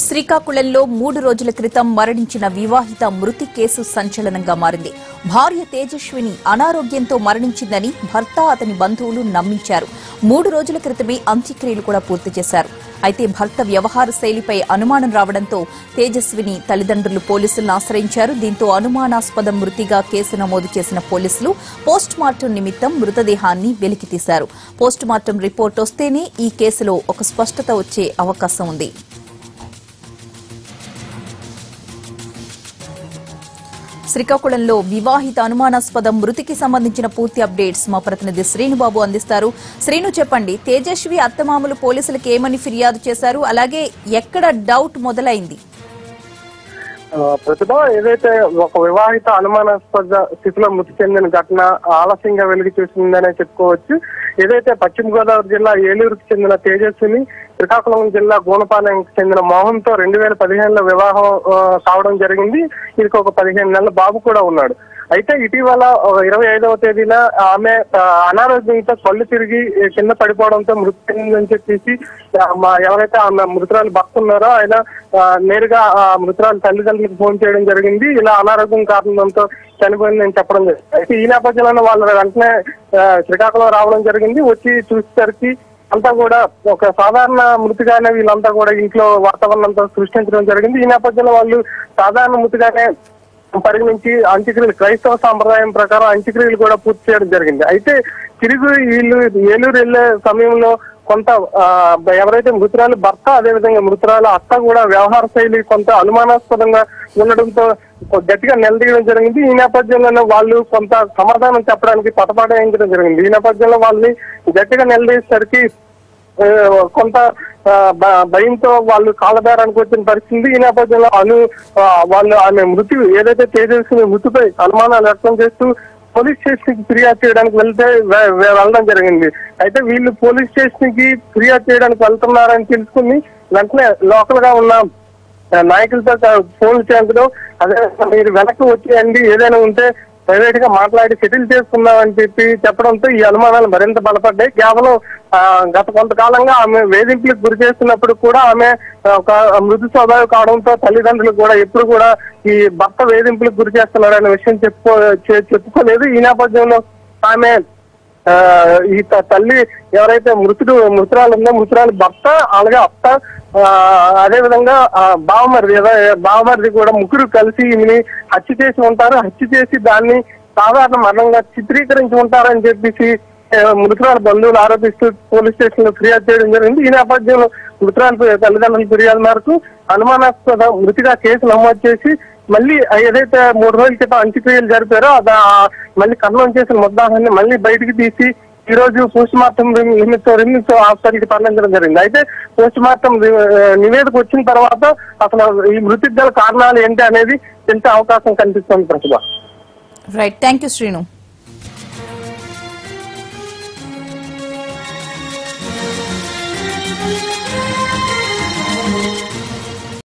శ్రీకాకుళంలో మూడు రోజుల క్రితం మరణించిన వివాహిత మృతి కేసు సంచలనంగా మారింది భార్య తేజస్విని అనారోగ్యంతో మరణించిందని భర్త అతని బంధువులు నమ్మించారు మూడు రోజుల క్రితమే అంత్యక్రియలు కూడా పూర్తి చేశారు అయితే భర్త వ్యవహార శైలిపై అనుమానం రావడంతో తేజస్విని తల్లిదండ్రులు పోలీసులను ఆశ్రయించారు దీంతో అనుమానాస్పద మృతిగా కేసు నమోదు చేసిన పోలీసులు పోస్ట్ మార్టం నిమిత్తం మృతదేహాన్ని వెలికితీశారు పోస్ట్ మార్టం రిపోర్ట్ వస్తేనే ఈ కేసులో ఒక స్పష్టత వచ్చే అవకాశం ఉంది శ్రీకాకుళంలో వివాహిత అనుమానాస్పద మృతికి సంబంధించిన పూర్తి అప్డేట్స్ మా ప్రతినిధి శ్రీనుబాబు అందిస్తారు శ్రీను చెప్పండి తేజస్వి అత్తమామలు పోలీసులకు ఏమని ఫిర్యాదు చేశారు అలాగే ఎక్కడ డౌట్ మొదలైంది ఆ, ప్రతిభ ఏదైతే ఒక వివాహిత అనుమానాస్పద స్థితిలో మృతి చెందిన ఘటన ఆలస్యంగా వెలుగు చూసిందనే చెప్పుకోవచ్చు ఏదైతే పశ్చిమ గోదావరి జిల్లా ఏలూరుకు చెందిన తేజస్విని శ్రీకాకుళం జిల్లా గోనపాలెంకి చెందిన మోహన్ తో రెండు వేల పదిహేనులో వివాహం ఆ, కావడం జరిగింది వీరికి ఒక పదిహేను నెలల బాబు కూడా ఉన్నాడు అయితే ఇటీవల ఇరవై ఐదవ తేదీన ఆమె ఆ, అనారోగ్యంతో కళ్ళు తిరిగి కింద పడిపోవడంతో మృతి చెందిందని చెప్పేసి ఆ, మా ఎవరైతే ఆమె మృతురాలు భర్త ఉన్నారో ఆయన ఆ, నేరుగా ఆ మృతురాలు తల్లిదండ్రులకు ఫోన్ చేయడం జరిగింది ఇలా అనారోగ్యం కారణంతో చనిపోయిందని చెప్పడం జరిగింది అయితే ఈ నేపథ్యంలో వాళ్ళు వెంటనే ఆ, శ్రీకాకుళం రావడం జరిగింది వచ్చి చూసేసరికి అంతా కూడా ఒక సాధారణ మృతిగానే వీళ్ళంతా కూడా ఇంట్లో వాతావరణం అంతా సృష్టించడం జరిగింది ఈ నేపథ్యంలో వాళ్ళు సాధారణ మృతిగానే పరిగణించి అంత్యక్రియలు క్రైస్తవ సాంప్రదాయం ప్రకారం అంత్యక్రియలు కూడా పూర్తి చేయడం జరిగింది అయితే తిరిగి వీళ్ళు ఏలూరు వెళ్లే సమయంలో కొంత ఆ, ఎవరైతే మృతురాలు భర్త అదేవిధంగా మృతురాలు అత్త కూడా వ్యవహార శైలి కొంత అనుమానాస్పదంగా ఉండడంతో గట్టిగా నిలదీయడం జరిగింది ఈ నేపథ్యంలోనే వాళ్ళు కొంత సమాధానం చెప్పడానికి పటపాటించడం జరిగింది ఈ నేపథ్యంలో వాళ్ళని గట్టిగా నిలదీసేసరికి ఆ, కొంత ఆ, భ- భయంతో వాళ్ళు కాళ్ళబేరానికి వచ్చిన పరిస్థితి ఈ నేపథ్యంలో అను ఆ, వాళ్ళు ఆమె మృతి ఏదైతే తేజస్వి మృతిపై అనుమానాలు వ్యక్తం చేస్తూ పోలీస్ స్టేషన్ కి ఫిర్యాదు చేయడానికి వెళ్తే వె- వె- వెళ్ళడం జరిగింది అయితే వీళ్ళు పోలీస్ స్టేషన్ కి ఫిర్యాదు చేయడానికి వెళ్తున్నారని తెలుసుకుని వెంటనే లోకల్ గా ఉన్న ఆ, నాయకులతో క- ఫోన్ చేయించడం అదే మీరు వెనక్కి వచ్చేయండి ఏదైనా ఉంటే ప్రైవేట్ గా మాట్లాడి సెటిల్ చేసుకుందామని చెప్పి చెప్పడంతో ఈ అనుమానాలు మరింత బలపడ్డాయి కేవలం ఆ, గత కొంతకాలంగా ఆమె వేధింపులకు గురి చేస్తున్నప్పుడు కూడా ఆమె ఆ, ఒక మృదు స్వభావం కావడంతో తల్లిదండ్రులు కూడా ఎప్పుడు కూడా ఈ భర్త వేధింపులకు గురి చేస్తున్నారనే విషయం చెప్పుకో చె- చెప్పుకోలేదు ఈ నేపథ్యంలో ఆమె ఆ, ఈ త- తల్లి ఎవరైతే మృతుడు మృతురాలు ఉందో మృతురాలు భర్త అలాగే అత్త ఆ, అదే విధంగా ఆ, బావమరిది ఏదో- బావమరిది కూడా ముగ్గురు కలిసి ఈమెని హత్య చేసి ఉంటారు హత్య చేసి దాన్ని సాధారణ మరణంగా చిత్రీకరించి ఉంటారని చెప్పేసి ఆ, మృతురాల బంధువులు ఆరోపిస్తూ పోలీస్ స్టేషన్ లో ఫిర్యాదు చేయడం జరిగింది ఈ నేపథ్యంలో మృతురాల తల్లిదండ్రుల ఫిర్యాదు మేరకు అనుమానాస్పద మృతిగా కేసు నమోదు చేసి మళ్ళీ ఆ ఏదైతే మూడు రోజుల క్రితం అంత్యక్రియలు జరిపారో అది ఆ మళ్ళీ కన్నం చేసిన ముద్దాహాన్ని మళ్ళీ బయటికి తీసి ఈ రోజు పోస్ట్ మార్టం నిమిత్తం రిమిత్స్ హాస్పిటల్ కి తరలించడం జరిగింది అయితే పోస్ట్ మార్టం నివేదిక వచ్చిన తర్వాత అసలు ఈ మృతికి గల కారణాలు ఏంటి అనేది తెలిసే అవకాశం కనిపిస్తుంది ప్రతిభ రైట్ థ్యాంక్ యూ శ్రీను